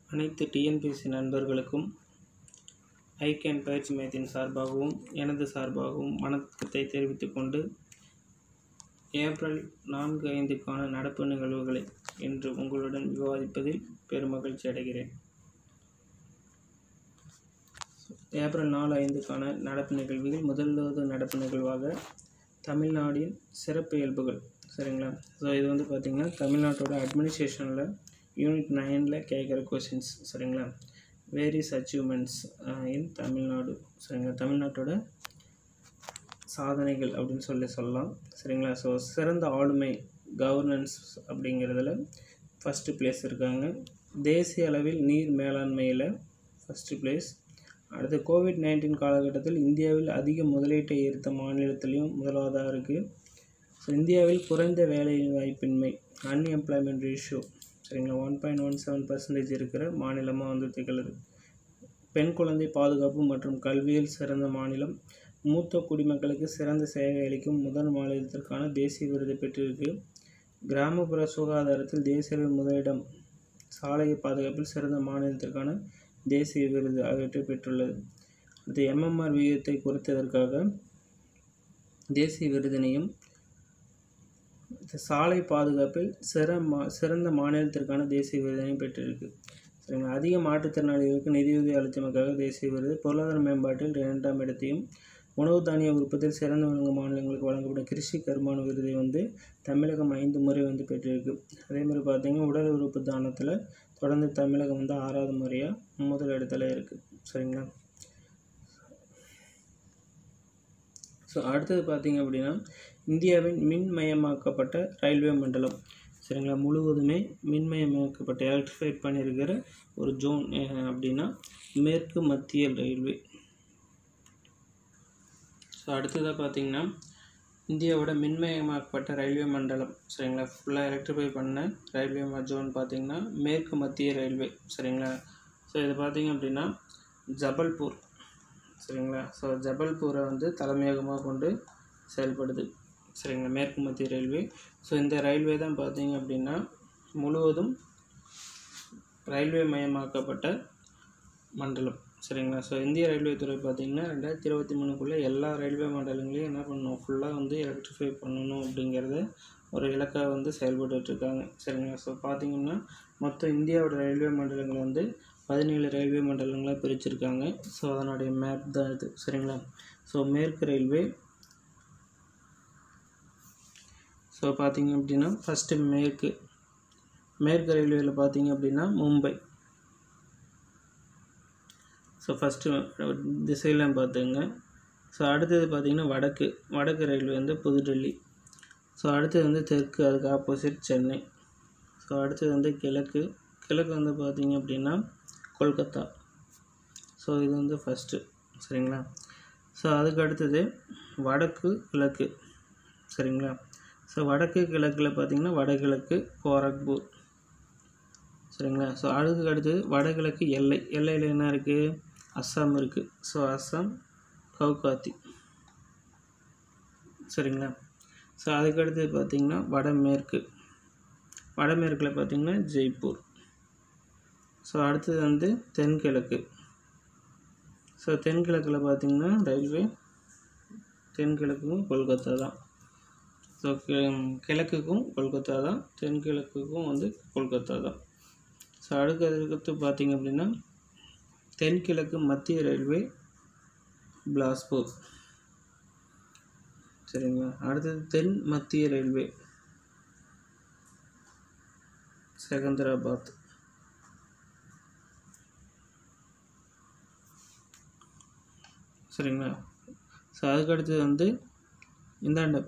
அனைத்து டிஎன்பிஎஸ்சி நண்பர்களுக்கும் ஐகேன் பயிற்சி மையத்தின் சார்பாகவும் எனது சார்பாகவும் வணக்கத்தை தெரிவித்துக் கொண்டு ஏப்ரல் நான்கு ஐந்துக்கான நடப்பு நிகழ்வுகளை இன்று உங்களுடன் விவாதிப்பதில் பெருமகிழ்ச்சி அடைகிறேன் ஏப்ரல் நாலு ஐந்துக்கான நடப்பு நிகழ்வுகள் முதலாவது நடப்பு நிகழ்வாக தமிழ்நாட்டின் சிறப்பு இயல்புகள் சரிங்களா ஸோ இது வந்து பார்த்திங்கன்னா தமிழ்நாட்டோட அட்மினிஸ்ட்ரேஷனில் யூனிட் நைனில் கேட்குற கொஷின்ஸ் சரிங்களா வேரிஸ் அச்சீவ்மெண்ட்ஸ் இன் தமிழ்நாடு சரிங்களா தமிழ்நாட்டோட சாதனைகள் அப்படின்னு சொல்லி சொல்லலாம் சரிங்களா ஸோ சிறந்த ஆளுமை கவர்னன்ஸ் அப்படிங்கிறதுல ஃபஸ்ட்டு பிளேஸ் இருக்காங்க தேசிய அளவில் நீர் மேலாண்மையில் ஃபஸ்ட்டு பிளேஸ் அடுத்து கோவிட் நைன்டீன் காலகட்டத்தில் இந்தியாவில் அதிக முதலீட்டை ஈர்த்த மாநிலத்திலையும் முதலாவதாக இருக்குது ஸோ இந்தியாவில் குறைந்த வேலை வாய்ப்பின்மை அன்எம்ப்ளாய்மெண்ட் ரேஷியோ சரிங்களா one point one seven percentage இருக்கிற மாநிலமாக வந்து திகழுது பெண் குழந்தை பாதுகாப்பு மற்றும் கல்வியில் சிறந்த மாநிலம் மூத்த குடிமக்களுக்கு சிறந்த சேவை அளிக்கும் முதல் மாநிலத்திற்கான தேசிய விருது பெற்றிருக்கு கிராமப்புற சுகாதாரத்தில் தேசிய முதலிடம் சாலை பாதுகாப்பில் சிறந்த மாநிலத்திற்கான தேசிய விருது ஆகியவற்றை பெற்றுள்ளது அடுத்து எம்எம்ஆர் விகிதத்தை குறைத்ததற்காக தேசிய விருதினையும் சாலை பாதுகாப்பில் சிற மா சிறந்த மாநிலத்திற்கான தேசிய விருதினையும் பெற்றிருக்கு சரிங்களா அதிக மாற்றுத்திறனாளிகளுக்கு நிதியுதவி அளித்தமைக்காக தேசிய விருது பொருளாதார மேம்பாட்டில் இரண்டாம் இடத்தையும் உணவு தானிய உற்பத்தியில் சிறந்து விளங்கும் மாநிலங்களுக்கு வழங்கப்படும் கிருஷி கருமான விருதை வந்து தமிழகம் ஐந்து முறை வந்து பெற்றிருக்கு அதே மாதிரி பார்த்திங்கன்னா உடல் உறுப்பு தானத்தில் தொடர்ந்து தமிழகம் வந்து ஆறாவது முறையாக முதல் இடத்துல இருக்குது சரிங்களா ஸோ அடுத்தது பார்த்திங்க அப்படின்னா இந்தியாவின் மின்மயமாக்கப்பட்ட ரயில்வே மண்டலம் சரிங்களா முழுவதுமே மின்மயமாக்கப்பட்ட எலக்ட்ரிஃபைட் பண்ணியிருக்கிற ஒரு ஜோன் அப்படின்னா மேற்கு மத்திய ரயில்வே ஸோ அடுத்ததாக பார்த்திங்கன்னா இந்தியாவோட மின்மயமாக்கப்பட்ட ரயில்வே மண்டலம் சரிங்களா ஃபுல்லாக எலக்ட்ரிஃபை பண்ண ரயில்வே ஜோன் பார்த்திங்கன்னா மேற்கு மத்திய ரயில்வே சரிங்களா ஸோ இது பார்த்திங்க அப்படின்னா ஜபல்பூர் சரிங்களா ஸோ ஜபல்பூரை வந்து தலைமையகமாக கொண்டு செயல்படுது சரிங்களா மேற்கு மத்திய ரயில்வே ஸோ இந்த ரயில்வே தான் பார்த்திங்க அப்படின்னா முழுவதும் ரயில்வே மயமாக்கப்பட்ட மண்டலம் சரிங்களா ஸோ இந்திய ரயில்வே துறை பார்த்திங்கன்னா ரெண்டாயிரத்தி இருபத்தி மூணுக்குள்ளே எல்லா ரயில்வே மண்டலங்களையும் என்ன பண்ணணும் ஃபுல்லாக வந்து எலக்ட்ரிஃபை பண்ணணும் அப்படிங்கிறத ஒரு இலக்காக வந்து செயல்பட்டுருக்காங்க சரிங்களா ஸோ பார்த்திங்கன்னா மொத்தம் இந்தியாவோட ரயில்வே மண்டலங்கள் வந்து பதினேழு ரயில்வே மண்டலங்களாக பிரிச்சிருக்காங்க ஸோ அதனுடைய மேப் தான் இது சரிங்களா ஸோ மேற்கு ரயில்வே ஸோ பார்த்திங்க அப்படின்னா ஃபஸ்ட்டு மேற்கு மேற்கு ரயில்வேயில் பார்த்திங்க அப்படின்னா மும்பை ஸோ ஃபஸ்ட்டு திசையெல்லாம் பார்த்துங்க ஸோ அடுத்தது பார்த்திங்கன்னா வடக்கு வடக்கு ரயில்வே வந்து புதுடெல்லி ஸோ அடுத்தது வந்து தெற்கு அதுக்கு ஆப்போசிட் சென்னை ஸோ அடுத்தது வந்து கிழக்கு கிழக்கு வந்து பார்த்திங்க அப்படின்னா கொல்கத்தா ஸோ இது வந்து ஃபஸ்ட்டு சரிங்களா ஸோ அதுக்கு அடுத்தது வடக்கு கிழக்கு சரிங்களா ஸோ வடக்கு கிழக்கில் பார்த்திங்கன்னா வடகிழக்கு கோரக்பூர் சரிங்களா ஸோ அதுக்கு அடுத்தது வடகிழக்கு எல்லை எல்லையில் என்ன இருக்குது அஸ்ஸாம் இருக்குது ஸோ அஸ்ஸாம் கவுகாத்தி சரிங்களா ஸோ அதுக்கடுத்தது பார்த்திங்கன்னா வடமேற்கு வடமேற்கில் பார்த்திங்கன்னா ஜெய்ப்பூர் ஸோ அடுத்தது வந்து தென்கிழக்கு ஸோ தென்கிழக்கில் பார்த்திங்கன்னா ரயில்வே தென்கிழக்குக்கும் கொல்கத்தா தான் ஸோ கிழக்குக்கும் கொல்கத்தா தான் தென்கிழக்குக்கும் வந்து கொல்கத்தா தான் ஸோ அடுத்து அடுத்து பார்த்திங்க அப்படின்னா தென்கிழக்கு மத்திய ரயில்வே பிலாஸ்பூர் சரிங்களா அடுத்தது தென் மத்திய ரயில்வே செகந்திராபாத் சரிங்களா ஸோ அதுக்கு அடுத்தது வந்து இந்தாண்ட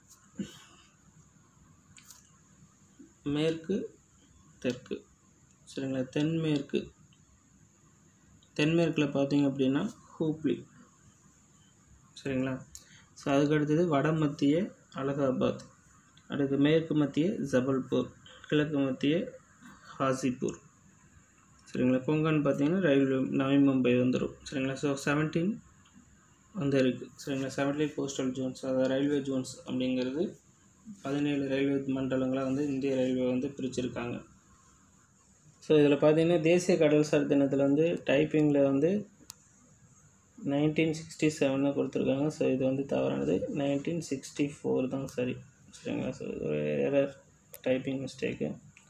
மேற்கு தெற்கு சரிங்களா தென்மேற்கு தென்மேற்கில் பார்த்தீங்க அப்படின்னா ஹூப்ளி சரிங்களா ஸோ அதுக்கு அடுத்தது வட மத்திய அலகாபாத் அடுத்து மேற்கு மத்திய ஜபல்பூர் கிழக்கு மத்திய ஹாசிப்பூர் சரிங்களா கொங்கன் பார்த்தீங்கன்னா ரயில்வே நவி மும்பை வந்துடும் சரிங்களா ஸோ செவன்டீன் வந்து இருக்குது சரிங்களா செவன்டீன் போஸ்டல் ஜோன்ஸ் அதாவது ரயில்வே ஜோன்ஸ் அப்படிங்கிறது பதினேழு ரயில்வே மண்டலங்களாக வந்து இந்திய ரயில்வே வந்து பிரிச்சிருக்காங்க ஸோ இதில் பார்த்தீங்கன்னா தேசிய கடல்சார் தினத்தில் வந்து டைப்பிங்கில் வந்து நைன்டீன் சிக்ஸ்டி செவன்னு கொடுத்துருக்காங்க ஸோ இது வந்து தவறானது நைன்டீன் சிக்ஸ்டி ஃபோர் தான் சரி சரிங்களா ஸோ இது ஒரு எரர் டைப்பிங் மிஸ்டேக்கு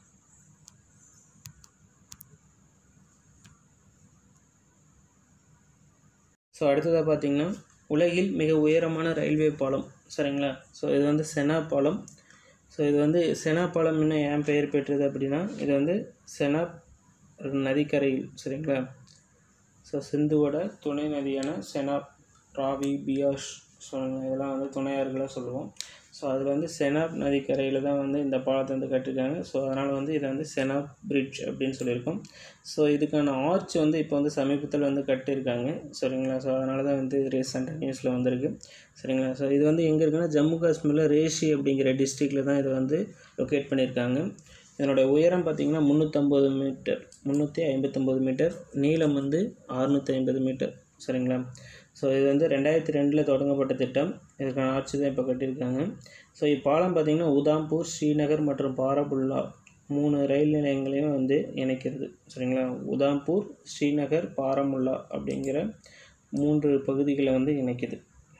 ஸோ அடுத்ததாக பார்த்தீங்கன்னா உலகில் மிக உயரமான ரயில்வே பாலம் சரிங்களா ஸோ இது வந்து செனா பாலம் ஸோ இது வந்து செனா பாலம் இன்னும் ஏன் பெயர் பெற்றது அப்படின்னா இது வந்து செனா நதிக்கரையில் சரிங்களா ஸோ சிந்துவோட துணை நதியான செனாப் ராவி பியாஷ் ஸோ இதெல்லாம் வந்து துணையார்களாக சொல்லுவோம் ஸோ அதில் வந்து செனாப் நதிக்கரையில் தான் வந்து இந்த பாலத்தை வந்து கட்டிருக்காங்க ஸோ அதனால் வந்து இதை வந்து செனாப் பிரிட்ஜ் அப்படின்னு சொல்லியிருக்கோம் ஸோ இதுக்கான ஆர்ச் வந்து இப்போ வந்து சமீபத்தில் வந்து கட்டியிருக்காங்க சரிங்களா ஸோ அதனால தான் வந்து ரீசெண்டாக நியூஸில் வந்திருக்கு சரிங்களா ஸோ இது வந்து எங்கே இருக்குன்னா ஜம்மு காஷ்மீரில் ரேஷி அப்படிங்கிற டிஸ்ட்ரிக்டில் தான் இதை வந்து லொக்கேட் பண்ணியிருக்காங்க இதனோட உயரம் பார்த்திங்கன்னா முந்நூற்றம்பது மீட்டர் முந்நூற்றி ஐம்பத்தொம்போது மீட்டர் நீளம் வந்து அறுநூற்றி ஐம்பது மீட்டர் சரிங்களா ஸோ இது வந்து ரெண்டாயிரத்தி ரெண்டில் தொடங்கப்பட்ட திட்டம் இதுக்கான ஆட்சி தான் இப்போ கட்டியிருக்காங்க ஸோ இப்பாலம் பார்த்திங்கன்னா உதாம்பூர் ஸ்ரீநகர் மற்றும் பாரபுல்லா மூணு ரயில் நிலையங்களையும் வந்து இணைக்கிறது சரிங்களா உதாம்பூர் ஸ்ரீநகர் பாரமுல்லா அப்படிங்கிற மூன்று பகுதிகளை வந்து இணைக்குது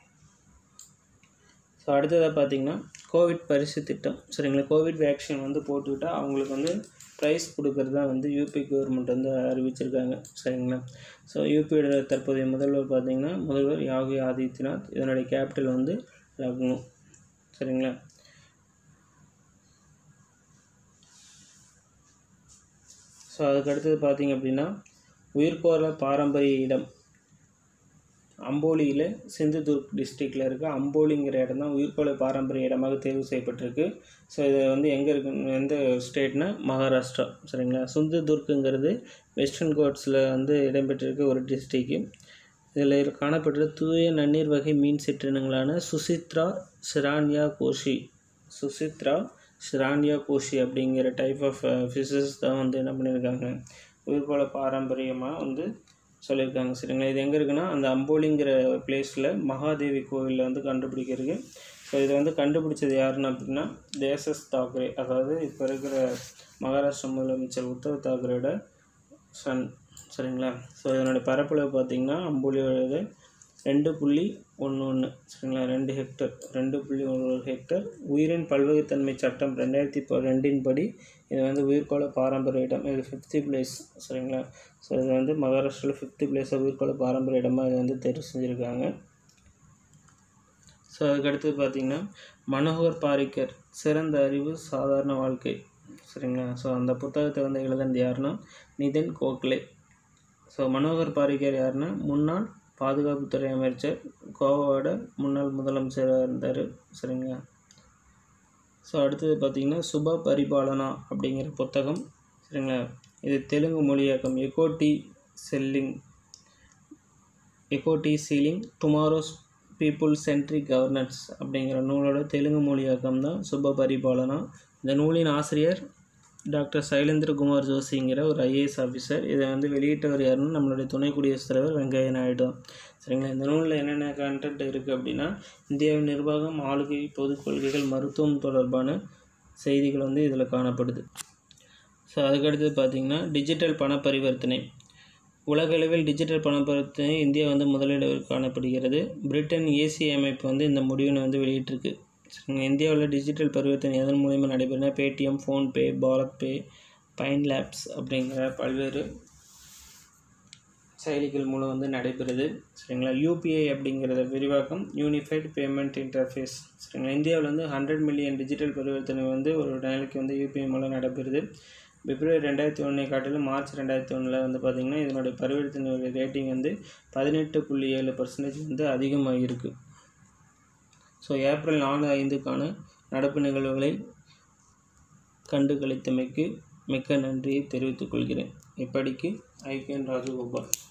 ஸோ அடுத்ததாக பார்த்தீங்கன்னா கோவிட் பரிசு திட்டம் சரிங்களா கோவிட் வேக்சின் வந்து போட்டுக்கிட்டால் அவங்களுக்கு வந்து ப்ரைஸ் கொடுக்கறதா வந்து யூபி கவர்மெண்ட் வந்து அறிவிச்சிருக்காங்க சரிங்களா ஸோ யூபியோட தற்போதைய முதல்வர் பார்த்தீங்கன்னா முதல்வர் யாகி ஆதித்யநாத் இதனுடைய கேபிட்டல் வந்து லக்னோ சரிங்களா ஸோ அதுக்கு அடுத்தது பார்த்தீங்க அப்படின்னா உயிர்கோர பாரம்பரிய இடம் அம்போலியில் சிந்துதுர்க் டிஸ்ட்ரிக்டில் இருக்க அம்போலிங்கிற இடம் தான் உயிர்கோள பாரம்பரிய இடமாக தேர்வு செய்யப்பட்டிருக்கு ஸோ இது வந்து எங்கே இருக்கு எந்த ஸ்டேட்னா மகாராஷ்டிரா சரிங்களா சிந்துதுர்க்குங்கிறது வெஸ்டர்ன் கோட்ஸில் வந்து இடம்பெற்றிருக்க ஒரு டிஸ்ட்ரிக்கு இதில் காணப்படுற தூய நன்னீர் வகை மீன் சிற்றினங்களான சுசித்ரா ஷிரான்யா கோஷி சுசித்ரா ஷிரான்யா கோஷி அப்படிங்கிற டைப் ஆஃப் ஃபிஷஸ் தான் வந்து என்ன பண்ணியிருக்காங்க உயிர்கோள பாரம்பரியமாக வந்து சொல்லியிருக்காங்க சரிங்களா இது எங்கே இருக்குன்னா அந்த அம்போலிங்கிற பிளேஸில் மகாதேவி கோவிலில் வந்து கண்டுபிடிக்கிறது ஸோ இதை வந்து கண்டுபிடிச்சது யாருன்னு அப்படின்னா தேசஸ் தாக்கரே அதாவது இப்போ இருக்கிற மகாராஷ்டிரா முதலமைச்சர் உத்தவ் தாக்கரேயோட சன் சரிங்களா ஸோ இதனுடைய பரப்பளவு பார்த்திங்கன்னா அம்போலியோட ரெண்டு புள்ளி ஒன்று ஒன்று சரிங்களா ரெண்டு ஹெக்டர் ரெண்டு புள்ளி ஒன்று ஹெக்டர் உயிரின் பல்வகைத்தன்மை சட்டம் ரெண்டாயிரத்தி இப்போ ரெண்டின் படி இது வந்து உயிர்கோள பாரம்பரிய இடம் இது ஃபிஃப்த்து பிளேஸ் சரிங்களா ஸோ இது வந்து மகாராஷ்டிராவில் ஃபிஃப்த்து பிளேஸாக உயிர்கோள பாரம்பரிய இடமாக இது வந்து தேர்வு செஞ்சுருக்காங்க ஸோ அதுக்கடுத்தது பார்த்திங்கன்னா மனோகர் பாரிக்கர் சிறந்த அறிவு சாதாரண வாழ்க்கை சரிங்களா ஸோ அந்த புத்தகத்தை வந்து எழுதுனது யாருன்னா நிதின் கோக்லே ஸோ மனோகர் பாரிக்கர் யாருன்னா முன்னாள் பாதுகாப்புத்துறை அமைச்சர் கோவாவோட முன்னாள் முதலமைச்சராக இருந்தார் சரிங்களா ஸோ அடுத்தது பார்த்திங்கன்னா சுப பரிபாலனா அப்படிங்கிற புத்தகம் சரிங்களா இது தெலுங்கு மொழியாக்கம் எகோட்டி செல்லிங் எகோட்டி சீலிங் டுமாரோஸ் பீப்புள் சென்ட்ரிக் கவர்னன்ஸ் அப்படிங்கிற நூலோட தெலுங்கு மொழியாக்கம் தான் சுப பரிபாலனா இந்த நூலின் ஆசிரியர் டாக்டர் சைலேந்திரகுமார் ஜோஷிங்கிற ஒரு ஐஏஎஸ் ஆஃபீஸர் இதை வந்து வெளியிட்டவர் யாருன்னு நம்மளுடைய துணை குடியரசுத் தலைவர் வெங்கையா நாயுடு சரிங்களா இந்த நூலில் என்னென்ன கண்டென்ட் இருக்குது அப்படின்னா இந்தியாவின் நிர்வாகம் ஆளுகை பொதுக் கொள்கைகள் மருத்துவம் தொடர்பான செய்திகள் வந்து இதில் காணப்படுது ஸோ அதுக்கடுத்தது பார்த்திங்கன்னா டிஜிட்டல் பண பரிவர்த்தனை உலகளவில் டிஜிட்டல் பண பரிவர்த்தனை இந்தியா வந்து முதலிடத்தில் காணப்படுகிறது பிரிட்டன் ஏசி அமைப்பு வந்து இந்த முடிவினை வந்து வெளியிட்டிருக்கு சரிங்க இந்தியாவில் டிஜிட்டல் பரிவர்த்தனை எதன் மூலிமா நடைபெறுனா Paytm PhonePe Bharat pe Pine Labs அப்படிங்கிற பல்வேறு செயலிகள் மூலம் வந்து நடைபெறுது சரிங்களா யூபிஐ அப்படிங்கிறத விரிவாக்கம் யூனிஃபைடு பேமெண்ட் இன்டர்ஃபேஸ் சரிங்களா இந்தியாவில் வந்து ஹண்ட்ரட் மில்லியன் டிஜிட்டல் பரிவர்த்தனை வந்து ஒரு நாளைக்கு வந்து யூபிஐ மூலம் நடைபெறுது பிப்ரவரி ரெண்டாயிரத்தி ஒன்றை காட்டிலும் மார்ச் ரெண்டாயிரத்தி ஒன்றில் வந்து பார்த்திங்கன்னா இதனுடைய பரிவர்த்தனை ரேட்டிங் வந்து பதினெட்டு புள்ளி ஏழு பர்சன்டேஜ் வந்து அதிகமாக இருக்குது ஸோ ஏப்ரல் நாலு ஐந்துக்கான நடப்பு நிகழ்வுகளை கண்டு கழித்தமைக்கு மிக்க நன்றியை தெரிவித்துக் கொள்கிறேன் இப்படிக்கு ஐபிஎன் ராஜகோபால்